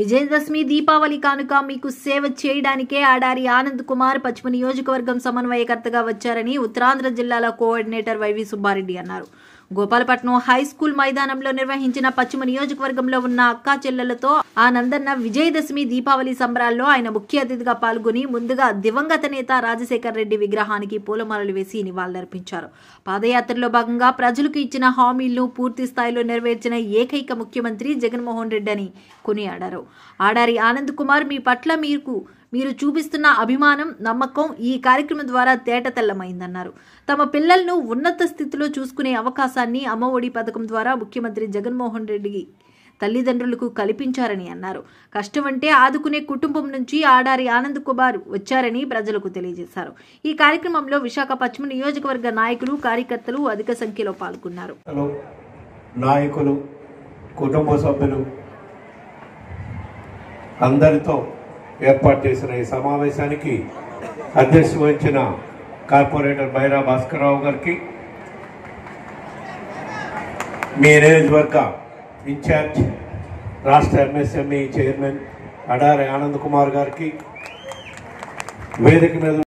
విజయదశమి దీపావళి కానుక మీకు సేవ చేయడానికే ఆడారి ఆనంద్ కుమార్ పశ్చిమ నియోజకవర్గం సమన్వయకర్తగా వచ్చారని ఉత్తరాంధ్ర జిల్లాల కోఆర్డినేటర్ వైవి సుబ్బారెడ్డి అన్నారు గోపాలపట్నం హై స్కూల్ మైదానంలో నిర్వహించిన పశ్చిమ నియోజకవర్గంలో ఉన్న అక్కా చెల్లెలతో ఆ నందన్న విజయదశమి దీపావళి సంబరాల్లో ఆయన ముఖ్య అతిథిగా పాల్గొని ముందుగా దివంగత నేత రాజశేఖర్ రెడ్డి విగ్రహానికి పూలమాలలు వేసి నివాళులర్పించారు పాదయాత్రలో భాగంగా ప్రజలకు ఇచ్చిన హామీలను పూర్తి స్థాయిలో నెరవేర్చిన ఏకైక ముఖ్యమంత్రి జగన్మోహన్ రెడ్డి అని కొనియాడారు ఆడారి ఆనంద్ కుమార్ మీ పట్ల మీకు మీరు చూపిస్తున్న అభిమానం నమ్మకం ఈ కార్యక్రమం ద్వారా తేటతెల్లమైందన్నారు తమ పిల్లలను ఉన్నత స్థితిలో చూసుకునే అవకాశాన్ని అమ్మఒడి పథకం ద్వారా ముఖ్యమంత్రి జగన్మోహన్ రెడ్డి తల్లిదండ్రులకు కల్పించారని అన్నారు కష్టం అంటే ఆదుకునే కుటుంబం నుంచి ఆడారి ఆనంద్ కుమార్ వచ్చారని ప్రజలకు తెలియజేశారు ఈ కార్యక్రమంలో విశాఖ పశ్చిమ నియోజకవర్గ నాయకులు కార్యకర్తలు అధిక సంఖ్యలో పాల్గొన్నారు లు, నాయకులు కుటుంబ సభ్యులు అందరితో ఏర్పాటు చేసిన ఈ సమావేశానికి అధ్యక్షత వహించిన కార్పొరేటర్ బైరా భాస్కరరావు గారికి మీ నియోజకవర్గ ఇన్ఛార్జ్ రాష్ట్ర ఎంఎస్ఎంఈ చైర్మన్ అడారి ఆనంద్ కుమార్ గారికి వేదిక మీద